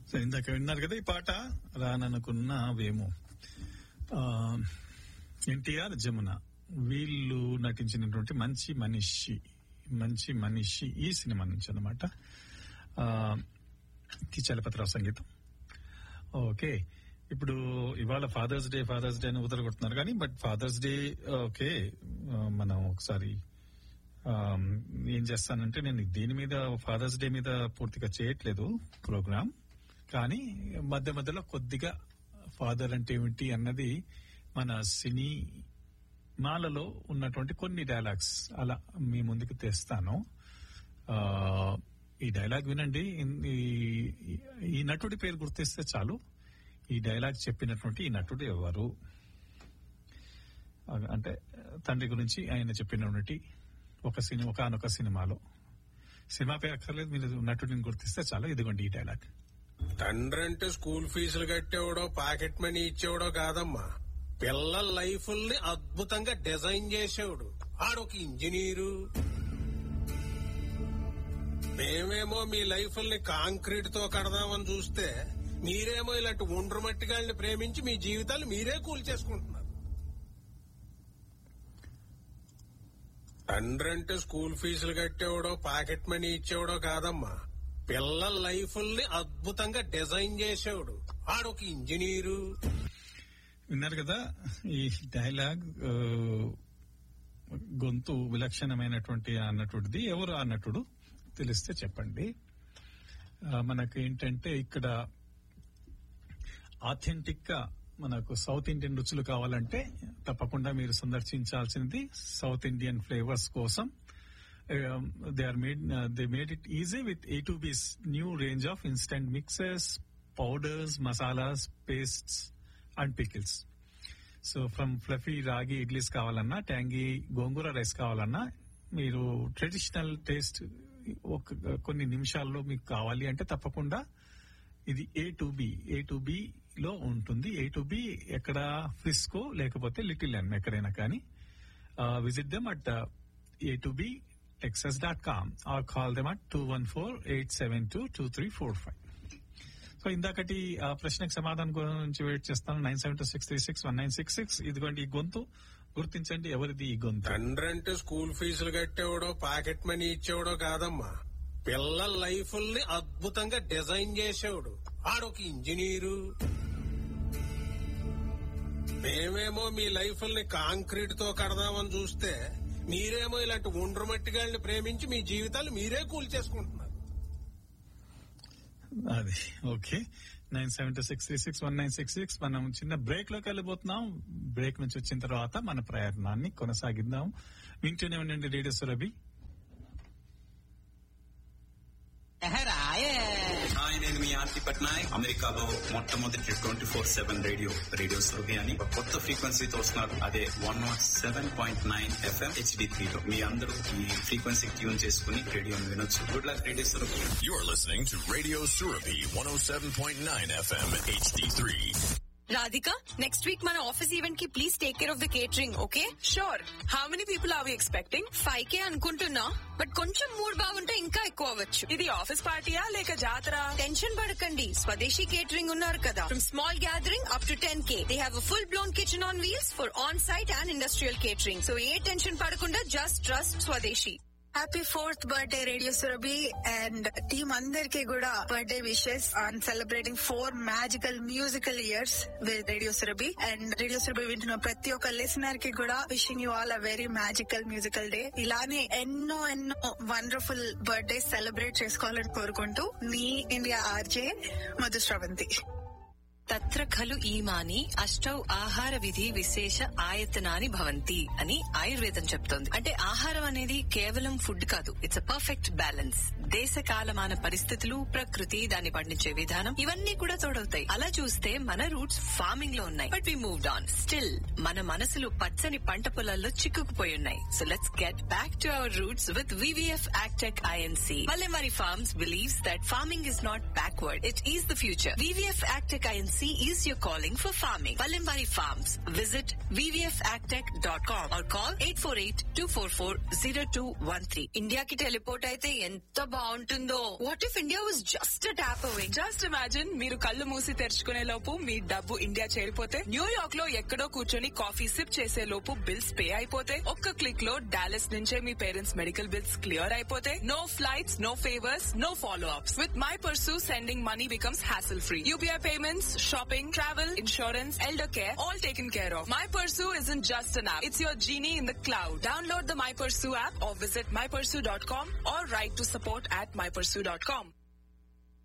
So ఇందాక విన్నారు కదా ఈ పాట రాననుకున్నావేమో ఎన్టీఆర్ జమున వీళ్ళు నటించినటువంటి మంచి మనిషి మంచి మనిషి ఈ సినిమా నుంచి అనమాట చలపతిరావు సంగీతం ఓకే ఇప్పుడు ఇవాళ ఫాదర్స్ డే ఫాదర్స్ డే అని ఉదర కొడుతున్నారు కానీ బట్ ఫాదర్స్ డే ఓకే ఆ, మనం ఒకసారి ఆ, ఏం చేస్తానంటే నేను దీని మీద ఫాదర్స్ డే మీద పూర్తిగా చేయట్లేదు ప్రోగ్రామ్ కానీ మధ్య మధ్యలో కొద్దిగా ఫాదర్ అంటే ఏమిటి అన్నది మన సినీ మాలలో ఉన్నటువంటి కొన్ని డైలాగ్స్ అలా మీ ముందుకు తెస్తాను ఆ, ఈ డైలాగ్ వినండి ఇన్- ఈ- ఈ నటుడి పేరు గుర్తిస్తే చాలు ఈ డైలాగ్ చెప్పినటువంటి ఈ నటుడు ఎవరు ఆ- అంటే తండ్రి గురించి ఆయన చెప్పినటువంటి ఒక సినిమా ఒకనొక సినిమాలో సినిమా పేరు అక్కర్లేదు మీరు నటుడిని గుర్తిస్తే చాలు ఇదిగోండి ఈ డైలాగ్ తండ్రి అంటే స్కూల్ ఫీజులు కట్టేవాడో పాకెట్ మనీ ఇచ్చేవాడో కాదమ్మా పిల్లల లైఫుల్ని అద్భుతంగా డిజైన్ చేసేవాడు ఆడొక ఇంజనీరు మేమేమో మీ లైఫుల్ని కాంక్రీట్ తో కడదామని చూస్తే మీరేమో ఇలాంటి ఒండ్రు మట్టిగాళ్ళని ప్రేమించి మీ జీవితాలు మీరే కూల్చేసుకుంటున్నారు తండ్రి అంటే స్కూల్ ఫీజులు కట్టేవాడో పాకెట్ మనీ ఇచ్చేవాడో కాదమ్మా పిల్లల లైఫుల్ని అద్భుతంగా డిజైన్ చేసేవాడు ఆడొక ఇంజనీరు విన్నారు కదా ఈ డైలాగ్ ఆ, గొంతు విలక్షణమైనటువంటి ఆ నటుడిది ఎవరు ఆ నటుడు తెలిస్తే చెప్పండి ఆ, మనకు ఏంటంటే ఇక్కడ ఆథెంటిక్ గా మనకు సౌత్ ఇండియన్ రుచులు కావాలంటే తప్పకుండా మీరు సందర్శించాల్సింది సౌత్ ఇండియన్ ఫ్లేవర్స్ కోసం they are made they made it easy with A to B's new range of instant mixes powders masalas pastes and pickles so from fluffy ragi idlis కావాలన్నా ట్యాంగీ గోంగూర రైస్ కావాలన్నా మీరు ట్రెడిషనల్ టేస్ట్ ఒక కొన్ని నిమిషాల్లో మీకు కావాలి అంటే తప్పకుండా ఇది A to B A to B లో ఉంటుంది ఏ టు బి ఎక్కడ ఫ్రిస్కో లేకపోతే లిటిల్ ఎన్ ఎక్కడైనా కానీ visit them at A to B Texas dot com or call them at two one four eight seven two two three four five so ఇందాకటి ఆ ప్రశ్నకు సమాధానం గురించి వెయిట్ చేస్తాను nine seven two six three six one nine six six ఇదిగోండి ఈ గొంతు గుర్తించండి ఎవరిది ఈ గొంతు తండ్రి అంటే స్కూల్ ఫీజులు కట్టేవాడో పాకెట్ మనీ ఇచ్చేవాడో కాదమ్మా పిల్లల లైఫుల్ని అద్భుతంగా డిజైన్ చేసేవాడు ఆడొక ఇంజనీరు మేమేమో మీ లైఫుల్ని కాంక్రీట్ తో కడదామని చూస్తే మీరేమో ఇలాంటి ఒండ్రు మట్టిగాళ్ళని ప్రేమించి మీ జీవితాలు మీరే కూల్చేసుకుంటున్నారు అది okay nine seven two six three six one nine six six మనం చిన్న బ్రేక్ లోకి వెళ్ళిపోతున్నాం బ్రేక్ నుంచి వచ్చిన తర్వాత మన ప్రయత్నాన్ని కొనసాగిద్దాం వింటూనే ఉండండి రేడియో సురభి హాయ్ నేను మీ ఆర్తి పట్నాయక్ అమెరికాలో మొట్టమొదటి twenty four seven radio radio Surabhi అని ఒక కొత్త ఫ్రీక్వెన్సీతో వస్తున్నారు అదే one not seven point nine FM HD త్రీలో మీ అందరూ ఈ ఫ్రీక్వెన్సీ ట్యూన్ చేసుకుని రేడియోని వినొచ్చు good luck radio Surabhi You're listening to Radio Surabi 107.9 FM HD3. Radhika, next week మన ఆఫీస్ ఈవెంట్ కి please take care of the catering okay sure how many people are we expecting five K అనుకుంటున్నా but కొంచెం mood బాగుంటే ఇంకా ఎక్కువ అవ్వచ్చు ఇది office పార్టీయా లేక జాతర టెన్షన్ పడకండి స్వదేశీ కేటరింగ్ ఉన్నారు కదా from small gathering up to ten K they have full blown kitchen on wheels for on site and industrial catering so ఏ టెన్షన్ పడకుండా just trust Swadeshi happy fourth birthday radio Surabhi and team అందరికి కూడా birthday wishes on celebrating four magical musical years with radio Surabhi and radio Surabhi వింటున్న ప్రతి ఒక్క listener కి కూడా wishing you all a very magical musical day ఇలానే ఎన్నో ఎన్నో వండర్ఫుల్ బర్త్డే సెలబ్రేట్ చేసుకోవాలని కోరుకుంటూ మీ ఇండియా ఆర్జే మధుశ్రవంతి తత్ర ఖలు ఈమాని అష్టౌ ఆహార విధి విశేష ఆయతనాని భవంతి అని ఆయుర్వేదం చెప్తోంది అంటే ఆహారం అనేది కేవలం ఫుడ్ కాదు ఇట్స్ అ పర్ఫెక్ట్ బ్యాలెన్స్ దేశ కాలమాన పరిస్థితులు ప్రకృతి దాన్ని పండించే విధానం ఇవన్నీ కూడా తోడవుతాయి అలా చూస్తే మన రూట్స్ ఫార్మింగ్ లో ఉన్నాయి but we moved on still మన మనసులు పచ్చని పంట పొలాల్లో చిక్కుకుపోయి ఉన్నాయి so let's get back to our roots with VVF Actech INC Palimari Farms believes that farming is not backward, it is the future. VVF Agtech INC Sea is your calling for farming. Palimbari Farms. Visit vvfagtech.com or call 848-244-0213. ఇండియాకి teleport అయితే ఎంత బాగుంటుందో what if India was just tap away just imagine మీరు కళ్ళు మూసి తెరుచుకునే లోపు మీ డబ్బు India చేరిపోతే New York లో ఎక్కడో కూర్చొని కాఫీ సిప్ చేసే లోపు బిల్స్ పే అయిపోతే ఒక్క క్లిక్ లో డాలస్ నుంచే మీ పేరెంట్స్ మెడికల్ బిల్స్ క్లియర్ అయిపోతే no flights no favours no follow ups with my Pursu sending money becomes hassle free UPI payments shopping travel insurance elder care all taken care of my Pursu is in just an app it's your genie in the cloud download the my Pursu app or visit my Pursu dot com or write to support at my Pursu dot com